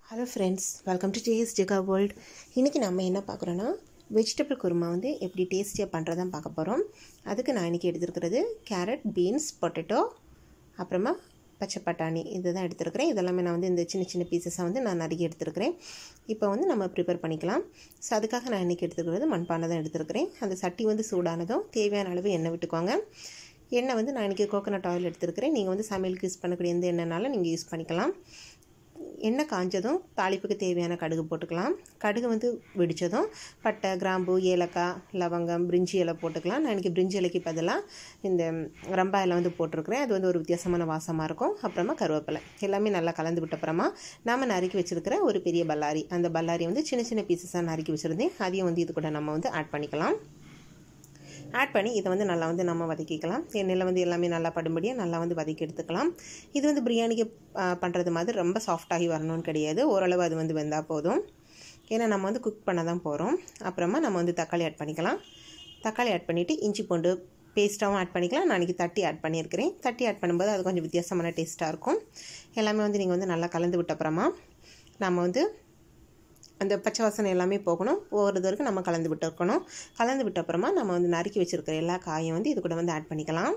hello friends welcome to taste Jega world இன்றைக்கி நம்ம என்ன பார்க்குறோன்னா வெஜிடபிள் குருமா வந்து எப்படி டேஸ்டியாக பண்ணுறதான் பார்க்க போகிறோம் அதுக்கு நான் இன்றைக்கி எடுத்துருக்கிறது கேரட் பீன்ஸ் பொட்டேட்டோ அப்புறமா பச்சை பட்டாணி இது தான் எடுத்துருக்கிறேன் இதெல்லாமே நான் வந்து இந்த சின்ன சின்ன பீசஸாக வந்து நான் நிறைய எடுத்துருக்கிறேன் இப்போ வந்து நம்ம ப்ரிப்பேர் பண்ணிக்கலாம் ஸோ அதுக்காக நான் இன்றைக்கி எடுத்துருக்கிறது மண்பானை தான் எடுத்துருக்கிறேன் அந்த சட்டி வந்து சூடானதும் தேவையான அளவு எண்ணெய் விட்டுக்கோங்க எண்ணெய் வந்து நான் இன்றைக்கி கோகோனட் ஆயில் எடுத்துருக்கிறேன் நீங்கள் வந்து சமையலுக்கு யூஸ் பண்ணக்கூடிய எந்த எண்ணெய்னாலும் நீங்கள் யூஸ் பண்ணிக்கலாம் எண்ணெய் காஞ்சதும் தாளிப்புக்கு தேவையான கடுகு போட்டுக்கலாம் கடுகு வந்து வெடித்ததும் பட்டை கிராம்பு ஏலக்காய் லவங்கம் பிரிஞ்சி இலை போட்டுக்கலாம் நான் இன்றைக்கி பிரிஞ்சி இலைக்கு பதிலாக இந்த ரம்பா இலை வந்து போட்டிருக்கிறேன் அது வந்து ஒரு வித்தியாசமான வாசமாக இருக்கும் அப்புறமா கருவேப்பிலை எல்லாமே நல்லா கலந்து விட்ட அப்புறமா நாம் நறுக்கி வச்சுருக்கிற ஒரு பெரிய பல்லாரி அந்த பல்லாரி வந்து சின்ன சின்ன பீசஸாக நறுக்கி வச்சுருந்தேன் அதையும் வந்து இது கூட நம்ம வந்து ஆட் பண்ணிக்கலாம் ஆட் பண்ணி இதை வந்து நல்லா வந்து நம்ம வதக்கிக்கலாம் எண்ணெயில் வந்து எல்லாமே நல்லா படும்படியாக நல்லா வந்து வதக்கி எடுத்துக்கலாம் இது வந்து பிரியாணிக்கு பண்ணுறது மாதிரி ரொம்ப சாஃப்டாகி வரணும்னு கிடையாது ஓரளவு அது வந்து வெந்தால் போதும் ஏன்னா நம்ம வந்து குக் பண்ண தான் போகிறோம் அப்புறமா நம்ம வந்து தக்காளி ஆட் பண்ணிக்கலாம் தக்காளி ஆட் பண்ணிவிட்டு இஞ்சி பூண்டு பேஸ்ட்டாகவும் ஆட் பண்ணிக்கலாம் நான் இன்றைக்கி தட்டி ஆட் பண்ணியிருக்கிறேன் தட்டி ஆட் பண்ணும்போது அது கொஞ்சம் வித்தியாசமான டேஸ்ட்டாக இருக்கும் எல்லாமே வந்து நீங்கள் வந்து நல்லா கலந்து விட்ட அப்புறமா நம்ம வந்து அந்த பச்சை வாசனை எல்லாமே போகணும் போகிறது வரைக்கும் நம்ம கலந்து விட்டு இருக்கணும் கலந்து விட்ட அப்புறமா நம்ம வந்து நறுக்கி வச்சுருக்கிற எல்லா காயும் வந்து இது கூட வந்து ஆட் பண்ணிக்கலாம்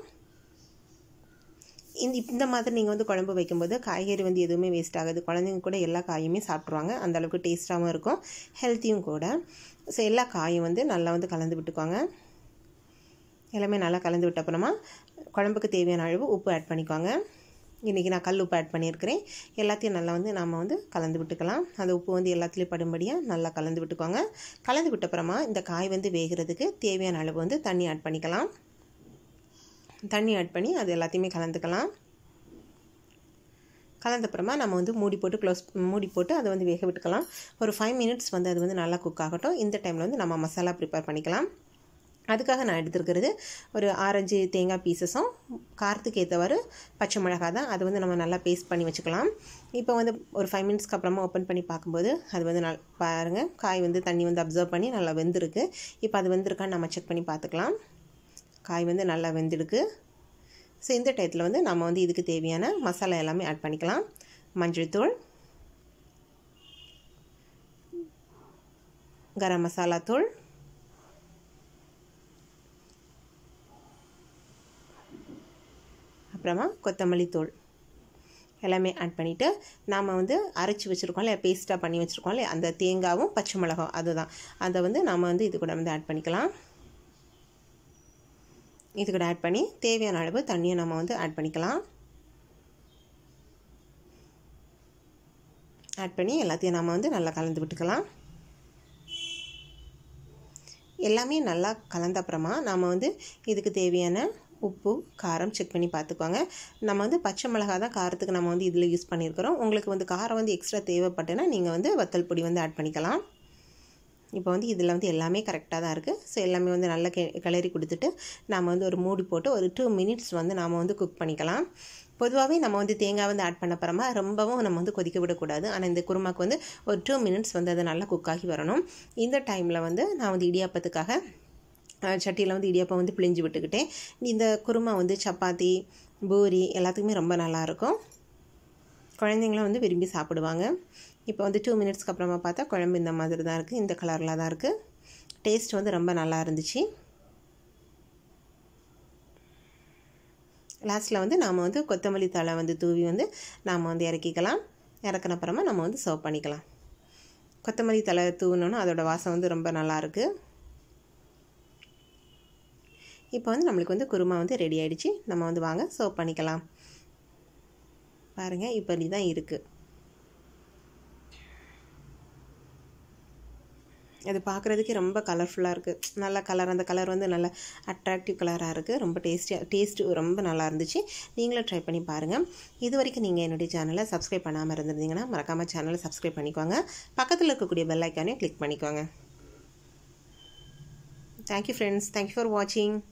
இந்த இந்த மாதிரி நீங்கள் வந்து குழம்பு வைக்கும்போது காய்கறி வந்து எதுவுமே வேஸ்ட் ஆகாது குழந்தைங்க கூட எல்லா காயுமே சாப்பிட்ருவாங்க அந்தளவுக்கு டேஸ்ட்டாகவும் இருக்கும் ஹெல்த்தியும் கூட ஸோ எல்லா காயும் வந்து நல்லா வந்து கலந்து விட்டுக்கோங்க எல்லாமே நல்லா கலந்து விட்ட அப்புறமா குழம்புக்கு தேவையான அளவு உப்பு ஆட் பண்ணிக்கோங்க இன்றைக்கி நான் கல் உப்பு ஆட் பண்ணியிருக்கிறேன் எல்லாத்தையும் நல்லா வந்து நம்ம வந்து கலந்து விட்டுக்கலாம் அந்த உப்பு வந்து எல்லாத்துலேயும் படும்படியாக நல்லா கலந்து விட்டுக்கோங்க கலந்து விட்டப்புறமா இந்த காய் வந்து வேகிறதுக்கு தேவையான அளவு வந்து தண்ணி ஆட் பண்ணிக்கலாம் தண்ணி ஆட் பண்ணி அது எல்லாத்தையுமே கலந்துக்கலாம் கலந்தப்புறமா நம்ம வந்து மூடி போட்டு க்ளோஸ் மூடி போட்டு அதை வந்து வேக விட்டுக்கலாம் ஒரு ஃபைவ் மினிட்ஸ் வந்து அது வந்து நல்லா குக் ஆகட்டும் இந்த டைமில் வந்து நம்ம மசாலா ப்ரிப்பேர் பண்ணிக்கலாம் அதுக்காக நான் எடுத்துருக்கிறது ஒரு ஆரஞ்சு தேங்காய் பீசஸும் காரத்துக்கு ஏற்றவாறு பச்சை மிளகாய் தான் அதை வந்து நம்ம நல்லா பேஸ்ட் பண்ணி வச்சுக்கலாம் இப்போ வந்து ஒரு ஃபைவ் மினிட்ஸ்க்கு அப்புறமா ஓப்பன் பண்ணி பார்க்கும்போது அது வந்து நல் பாருங்கள் காய் வந்து தண்ணி வந்து அப்சர்வ் பண்ணி நல்லா வெந்திருக்கு இப்போ அது வெந்திருக்கான்னு நம்ம செக் பண்ணி பார்த்துக்கலாம் காய் வந்து நல்லா வெந்திருக்கு ஸோ இந்த டயத்தில் வந்து நம்ம வந்து இதுக்கு தேவையான மசாலா எல்லாமே ஆட் பண்ணிக்கலாம் மஞ்சள் தூள் கரம் மசாலா தூள் அப்புறமா கொத்தமல்லி தூள் எல்லாமே ஆட் பண்ணிவிட்டு நாம் வந்து அரைச்சி வச்சுருக்கோம் இல்லையா பேஸ்ட்டாக பண்ணி வச்சுருக்கோம் இல்லையா அந்த தேங்காவும் பச்சை மிளகாவும் அதுதான் அதை வந்து நம்ம வந்து இது கூட வந்து ஆட் பண்ணிக்கலாம் இது கூட ஆட் பண்ணி தேவையான அளவு தண்ணியை நம்ம வந்து ஆட் பண்ணிக்கலாம் ஆட் பண்ணி எல்லாத்தையும் நம்ம வந்து நல்லா கலந்து விட்டுக்கலாம் எல்லாமே நல்லா கலந்த அப்புறமா நம்ம வந்து இதுக்கு தேவையான உப்பு காரம் செக் பண்ணி பார்த்துக்கோங்க நம்ம வந்து பச்சை மிளகா தான் காரத்துக்கு நம்ம வந்து இதில் யூஸ் பண்ணியிருக்கிறோம் உங்களுக்கு வந்து காரம் வந்து எக்ஸ்ட்ரா தேவைப்பட்டுன்னா நீங்கள் வந்து வத்தல் பொடி வந்து ஆட் பண்ணிக்கலாம் இப்போ வந்து இதில் வந்து எல்லாமே கரெக்டாக தான் இருக்குது ஸோ எல்லாமே வந்து நல்லா கெ கிளறி கொடுத்துட்டு நம்ம வந்து ஒரு மூடி போட்டு ஒரு டூ மினிட்ஸ் வந்து நாம் வந்து குக் பண்ணிக்கலாம் பொதுவாகவே நம்ம வந்து தேங்காய் வந்து ஆட் பண்ண அப்புறமா ரொம்பவும் நம்ம வந்து கொதிக்க விடக்கூடாது ஆனால் இந்த குருமாக்கு வந்து ஒரு டூ மினிட்ஸ் வந்து அது நல்லா குக் ஆகி வரணும் இந்த டைமில் வந்து நான் வந்து இடியாப்பத்துக்காக சட்டியில் வந்து இடியாப்பம் வந்து பிழிஞ்சு விட்டுக்கிட்டேன் இந்த குருமா வந்து சப்பாத்தி பூரி எல்லாத்துக்குமே ரொம்ப நல்லாயிருக்கும் குழந்தைங்களும் வந்து விரும்பி சாப்பிடுவாங்க இப்போ வந்து டூ மினிட்ஸ்க்கு அப்புறமா பார்த்தா குழம்பு இந்த மாதிரி தான் இருக்குது இந்த கலரில் தான் இருக்குது டேஸ்ட் வந்து ரொம்ப நல்லா இருந்துச்சு லாஸ்ட்டில் வந்து நாம் வந்து கொத்தமல்லி தழை வந்து தூவி வந்து நாம் வந்து இறக்கிக்கலாம் இறக்குன அப்புறமா நம்ம வந்து சர்வ் பண்ணிக்கலாம் கொத்தமல்லி தழை தூவினோன்னா அதோடய வாசம் வந்து ரொம்ப நல்லாயிருக்கு இப்போ வந்து நம்மளுக்கு வந்து குருமா வந்து ரெடி ஆகிடுச்சு நம்ம வந்து வாங்க சர்வ் பண்ணிக்கலாம் பாருங்கள் இப்படி தான் இருக்குது அது பார்க்குறதுக்கே ரொம்ப கலர்ஃபுல்லாக இருக்குது நல்ல கலர் அந்த கலர் வந்து நல்ல அட்ராக்டிவ் கலராக இருக்குது ரொம்ப டேஸ்டியாக டேஸ்ட்டு ரொம்ப நல்லா இருந்துச்சு நீங்களும் ட்ரை பண்ணி பாருங்கள் இது வரைக்கும் நீங்கள் என்னுடைய சேனலை சப்ஸ்கிரைப் பண்ணாமல் இருந்திருந்தீங்கன்னா மறக்காமல் சேனலை சப்ஸ்கிரைப் பண்ணிக்கோங்க பக்கத்தில் இருக்கக்கூடிய பெல் ஐக்கானையும் கிளிக் பண்ணிக்கோங்க தேங்க்யூ ஃப்ரெண்ட்ஸ் தேங்க்யூ ஃபார் வாட்சிங்